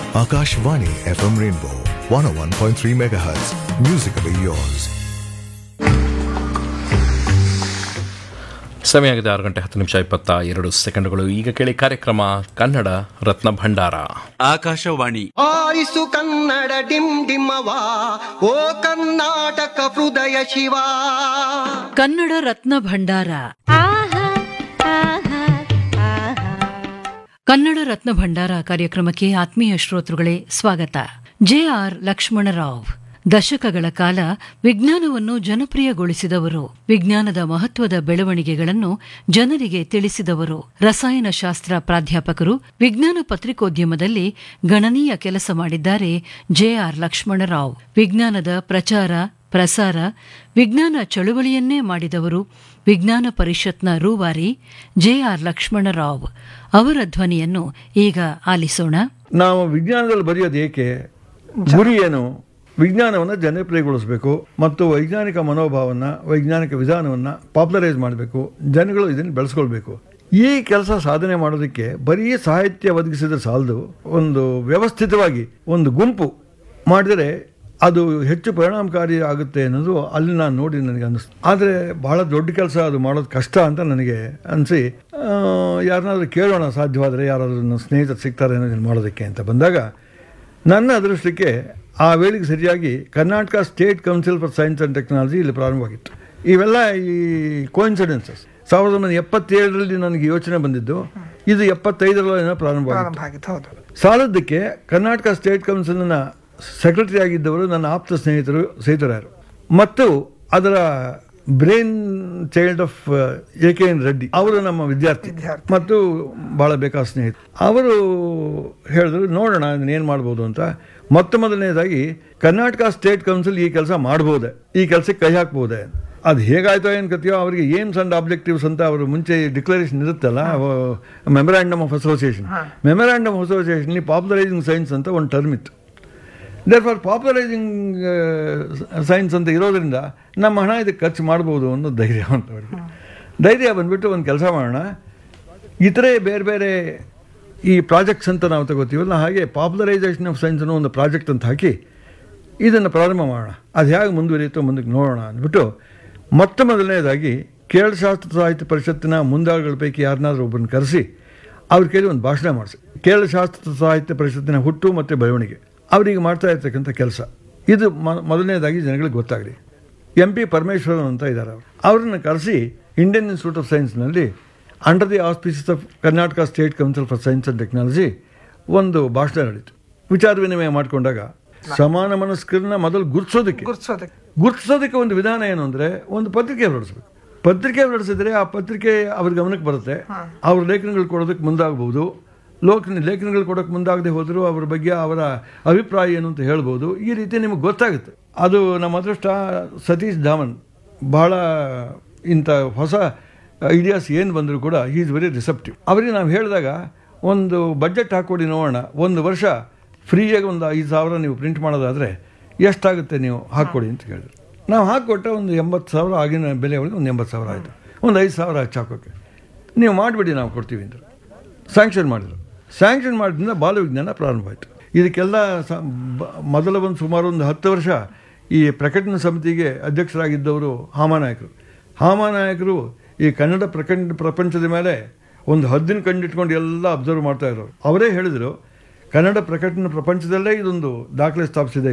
Akashvani FM Rainbow 101.3 MHz. Musically yours. ಸಮಯ ಆಗಿದೆ ಆರು ಗಂಟೆ ಹತ್ತು ನಿಮಿಷ ಇಪ್ಪತ್ತ ಎರಡು ಸೆಕೆಂಡ್ಗಳು ಈಗ ಕೇಳಿ ಕಾರ್ಯಕ್ರಮ ಕನ್ನಡ ರತ್ನ ಭಂಡಾರ ಆಕಾಶವಾಣಿ ಆರಿಸು ಕನ್ನಡ ಡಿಮ್ ಡಿಮ್ಮವ ಓ ಕರ್ನಾಟಕ ಹೃದಯ ಶಿವ ಕನ್ನಡ ರತ್ನ ಭಂಡಾರ ಕನ್ನಡ ರತ್ನ ಭಂಡಾರ ಕಾರ್ಯಕ್ರಮಕ್ಕೆ ಆತ್ಮೀಯ ಶ್ರೋತೃಗಳೇ ಸ್ವಾಗತ ಜೆ ಆರ್ ಲಕ್ಷ್ಮಣರಾವ್ ದಶಕಗಳ ಕಾಲ ವಿಜ್ಞಾನವನ್ನು ಜನಪ್ರಿಯಗೊಳಿಸಿದವರು ವಿಜ್ಞಾನದ ಮಹತ್ವದ ಬೆಳವಣಿಗೆಗಳನ್ನು ಜನರಿಗೆ ತಿಳಿಸಿದವರು ರಸಾಯನಶಾಸ್ತ್ರ ಪ್ರಾಧ್ಯಾಪಕರು ವಿಜ್ಞಾನ ಪತ್ರಿಕೋದ್ಯಮದಲ್ಲಿ ಗಣನೀಯ ಕೆಲಸ ಮಾಡಿದ್ದಾರೆ ಜೆ ಆರ್ ಲಕ್ಷ್ಮಣರಾವ್ ವಿಜ್ಞಾನದ ಪ್ರಚಾರ ಪ್ರಸಾರ ವಿಜ್ಞಾನ ಚಳುವಳಿಯನ್ನೇ ಮಾಡಿದವರು ವಿಜ್ಞಾನ ಪರಿಷತ್ನ ರೂವಾರಿ ಜೆ ಆರ್ ಲಕ್ಷ್ಮಣರಾವ್ ಅವರ ಧ್ವನಿಯನ್ನು ಈಗ ಆಲಿಸೋಣ ನಾವು ವಿಜ್ಞಾನದಲ್ಲಿ ಬರೆಯೋದು ಏಕೆ ಗುರಿ ಏನು ವಿಜ್ಞಾನವನ್ನು ಜನಪ್ರಿಯಗೊಳಿಸಬೇಕು ಮತ್ತು ವೈಜ್ಞಾನಿಕ ಮನೋಭಾವವನ್ನು ವೈಜ್ಞಾನಿಕ ವಿಧಾನವನ್ನು ಪಾಪ್ಯುಲರೈಸ್ ಮಾಡಬೇಕು ಜನಗಳು ಇದನ್ನು ಬೆಳೆಸ್ಕೊಳ್ಬೇಕು ಈ ಕೆಲಸ ಸಾಧನೆ ಮಾಡೋದಕ್ಕೆ ಬರೀ ಸಾಹಿತ್ಯ ಒದಗಿಸಿದ್ರೆ ಸಾಲದು ಒಂದು ವ್ಯವಸ್ಥಿತವಾಗಿ ಒಂದು ಗುಂಪು ಮಾಡಿದರೆ ಅದು ಹೆಚ್ಚು ಪರಿಣಾಮಕಾರಿ ಆಗುತ್ತೆ ಅನ್ನೋದು ಅಲ್ಲಿ ನಾನು ನೋಡಿ ನನಗೆ ಅನ್ನಿಸ್ತು ಆದರೆ ಬಹಳ ದೊಡ್ಡ ಕೆಲಸ ಅದು ಮಾಡೋದು ಕಷ್ಟ ಅಂತ ನನಗೆ ಅನಿಸಿ ಯಾರನ್ನಾದ್ರೂ ಕೇಳೋಣ ಸಾಧ್ಯವಾದರೆ ಯಾರಾದರೂ ನನ್ನ ಸ್ನೇಹಿತರು ಸಿಗ್ತಾರೆ ಅನ್ನೋದನ್ನು ಮಾಡೋದಕ್ಕೆ ಅಂತ ಬಂದಾಗ ನನ್ನ ಅದೃಷ್ಟಕ್ಕೆ ಆ ವೇಳೆಗೆ ಸರಿಯಾಗಿ Karnataka state council for science and technology ಇಲ್ಲಿ ಪ್ರಾರಂಭವಾಗಿತ್ತು ಇವೆಲ್ಲ ಈ ಕೋಇನ್ಸಿಡೆನ್ಸಸ್ ಸಾವಿರದ ಒಂಬೈನೂರ ಎಪ್ಪತ್ತೇಳರಲ್ಲಿ ನನಗೆ ಯೋಚನೆ ಬಂದಿದ್ದು ಇದು ಎಪ್ಪತ್ತೈದರಲ್ಲಿ ಏನೋ ಪ್ರಾರಂಭವಾಗಿತ್ತು ಸಾಲದ್ದಕ್ಕೆ ಕರ್ನಾಟಕ ಸ್ಟೇಟ್ ಕೌನ್ಸಿಲ್ನ ಸೆಕ್ರೆಟರಿ ಆಗಿದ್ದವರು ನನ್ನ ಆಪ್ತ ಸ್ನೇಹಿತರು ಸೇತುರಾಯರು ಮತ್ತು ಅದರ brain child of A K N Reddy ಅವರು ನಮ್ಮ ವಿದ್ಯಾರ್ಥಿ ಮತ್ತು ಬಹಳ ಬೇಕಾದ ಸ್ನೇಹಿತರು ಅವರು ಹೇಳಿದ್ರು ನೋಡೋಣ ಏನು ಮಾಡ್ಬೋದು ಅಂತ ಮೊತ್ತ ಮೊದಲನೇದಾಗಿ ಕರ್ನಾಟಕ ಸ್ಟೇಟ್ ಕೌನ್ಸಿಲ್ ಈ ಕೆಲಸ ಮಾಡ್ಬೋದೆ ಈ ಕೆಲಸಕ್ಕೆ ಕೈ ಹಾಕ್ಬೋದೆ ಅದು ಹೇಗಾಯ್ತೋ ಏನು ಕಥೆಯೋ ಅವರಿಗೆ ಏಮ್ಸ್ ಅಂಡ್ ಆಬ್ಜೆಕ್ಟಿವ್ಸ್ ಅಂತ ಅವರು ಮುಂಚೆ ಡಿಕ್ಲರೇಷನ್ ಇರುತ್ತಲ್ಲ memorandum of association memorandum of association popularising science ಅಂತ ಒಂದು ಟರ್ಮ್ ಇತ್ತು ದೇರ್ ಫಾರ್ ಪಾಪ್ಯುಲರೈಸಿಂಗ್ ಸೈನ್ಸ್ ಅಂತ ಇರೋದ್ರಿಂದ ನಮ್ಮ ಹಣ ಇದಕ್ಕೆ ಖರ್ಚು ಮಾಡ್ಬೋದು ಅನ್ನೋ ಧೈರ್ಯ ಅಂತ ಅವರಿಗೆ ಧೈರ್ಯ ಬಂದುಬಿಟ್ಟು ಒಂದು ಕೆಲಸ ಮಾಡೋಣ ಇತರೆ ಬೇರೆ ಬೇರೆ ಈ ಪ್ರಾಜೆಕ್ಟ್ಸ್ ಅಂತ ನಾವು ತಗೋತೀವಲ್ಲ ಹಾಗೆ ಪಾಪ್ಯುಲರೈಸೇಷನ್ ಆಫ್ ಸೈನ್ಸ್ ಅನ್ನೋ ಒಂದು ಪ್ರಾಜೆಕ್ಟ್ ಅಂತ ಹಾಕಿ ಇದನ್ನು ಪ್ರಾರಂಭ ಮಾಡೋಣ ಅದು ಹೇಗೆ ಮುಂದುವರಿಯುತ್ತೋ ಮುಂದಕ್ಕೆ ನೋಡೋಣ ಅಂದ್ಬಿಟ್ಟು ಮೊತ್ತ ಮೊದಲನೇದಾಗಿ ಕೇರಳ ಶಾಸ್ತ್ರ ಸಾಹಿತ್ಯ ಪರಿಷತ್ತಿನ ಮುಂದಾಳುಗಳ ಪೈಕಿ ಯಾರನ್ನಾದ್ರೂ ಒಬ್ಬರನ್ನ ಕರೆಸಿ ಅವ್ರ ಕೈಲಿ ಒಂದು ಭಾಷಣ ಮಾಡಿಸಿ ಕೇರಳ ಶಾಸ್ತ್ರ ಸಾಹಿತ್ಯ ಪರಿಷತ್ತಿನ ಹುಟ್ಟು ಮತ್ತು ಬೆಳವಣಿಗೆ ಅವರಿಗೆ ಮಾಡ್ತಾ ಇರ್ತಕ್ಕಂಥ ಕೆಲಸ ಇದು ಮೊದಲನೇದಾಗಿ ಜನಗಳಿಗೆ ಗೊತ್ತಾಗಲಿ ಎಂ ಪಿ ಪರಮೇಶ್ವರನ್ ಅಂತ ಇದ್ದಾರೆ ಅವರು ಅವ್ರನ್ನ ಕರೆಸಿ ಇಂಡಿಯನ್ ಇನ್ಸ್ಟಿಟ್ಯೂಟ್ ಆಫ್ ಸೈನ್ಸ್ನಲ್ಲಿ under the auspices of Karnataka state council for science and technology ಒಂದು ಭಾಷಣ ನಡೀತು ವಿಚಾರ ವಿನಿಮಯ ಮಾಡಿಕೊಂಡಾಗ ಸಮಾನ ಮನಸ್ಕರನ್ನ ಮೊದಲು ಗುರುತಿಸೋದಕ್ಕೆ ಗುರುತಿಸೋದಕ್ಕೆ ಒಂದು ವಿಧಾನ ಏನು ಅಂದರೆ ಒಂದು ಪತ್ರಿಕೆ ಹೊರಡಿಸ್ಬೇಕು ಪತ್ರಿಕೆ ಹೊರಡಿಸಿದ್ರೆ ಆ ಪತ್ರಿಕೆ ಅವ್ರ ಗಮನಕ್ಕೆ ಬರುತ್ತೆ ಅವ್ರ ಲೇಖನಗಳು ಕೊಡೋದಕ್ಕೆ ಮುಂದಾಗಬಹುದು ಲೋಕ ಲೇಖನಗಳು ಕೊಡೋಕ್ಕೆ ಮುಂದಾಗದೆ ಹೋದರೂ ಅವ್ರ ಬಗ್ಗೆ ಅವರ ಅಭಿಪ್ರಾಯ ಏನು ಅಂತ ಹೇಳ್ಬೋದು ಈ ರೀತಿ ನಿಮಗೆ ಗೊತ್ತಾಗುತ್ತೆ ಅದು ನಮ್ಮ ಅದೃಷ್ಟ ಸತೀಶ್ ಧಾಮನ್ ಬಹಳ ಇಂಥ ಹೊಸ ಐಡಿಯಾಸ್ ಏನು ಬಂದರೂ ಕೂಡ ಹೀ ಇಸ್ ವೆರಿ ರಿಸೆಪ್ಟಿವ್ ಅವರಿಗೆ ನಾವು ಹೇಳಿದಾಗ ಒಂದು ಬಡ್ಜೆಟ್ ಹಾಕ್ಕೊಡಿ ನೋಡೋಣ ಒಂದು ವರ್ಷ ಫ್ರೀಯಾಗಿ ಒಂದು ಐದು ಸಾವಿರ ನೀವು ಪ್ರಿಂಟ್ ಮಾಡೋದಾದರೆ ಎಷ್ಟಾಗುತ್ತೆ ನೀವು ಹಾಕ್ಕೊಡಿ ಅಂತ ಹೇಳಿದ್ರು ನಾವು ಹಾಕ್ಕೊಟ್ಟೆ ಒಂದು ಎಂಬತ್ತು ಸಾವಿರ ಆಗಿನ ಬೆಲೆ ಒಳಗೆ ಒಂದು ಎಂಬತ್ತು ಸಾವಿರ ಆಯಿತು ಒಂದು ಐದು ಸಾವಿರ ಹಚ್ಚಿ ಹಾಕೋಕ್ಕೆ ನೀವು ಮಾಡಿಬಿಡಿ ನಾವು ಕೊಡ್ತೀವಿ ಅಂತ ಸ್ಯಾಂಕ್ಷನ್ ಮಾಡಿದ್ರು ಸ್ಯಾಂಕ್ಷನ್ ಮಾಡಿದ್ರಿಂದ ಬಾಲವಿಜ್ಞಾನ ಪ್ರಾರಂಭ ಆಯಿತು ಇದಕ್ಕೆಲ್ಲ ಸ ಮೊದಲ ಒಂದು ಸುಮಾರು ಒಂದು ಹತ್ತು ವರ್ಷ ಈ ಪ್ರಕಟಣಾ ಸಮಿತಿಗೆ ಅಧ್ಯಕ್ಷರಾಗಿದ್ದವರು ಹಾಮಾನಾಯಕರು ಹಾಮಾನಾಯಕರು ಈ ಕನ್ನಡ ಪ್ರಕಂಡ ಪ್ರಪಂಚದ ಮೇಲೆ ಒಂದು ಹದ್ದಿನ ಕಂಡಿಟ್ಕೊಂಡು ಎಲ್ಲ ಅಬ್ಸರ್ವ್ ಮಾಡ್ತಾ ಇರೋರು ಅವರೇ ಹೇಳಿದರು ಕನ್ನಡ ಪ್ರಕಟಣೆ ಪ್ರಪಂಚದಲ್ಲೇ ಇದೊಂದು ದಾಖಲೆ ಸ್ಥಾಪಿಸಿದೆ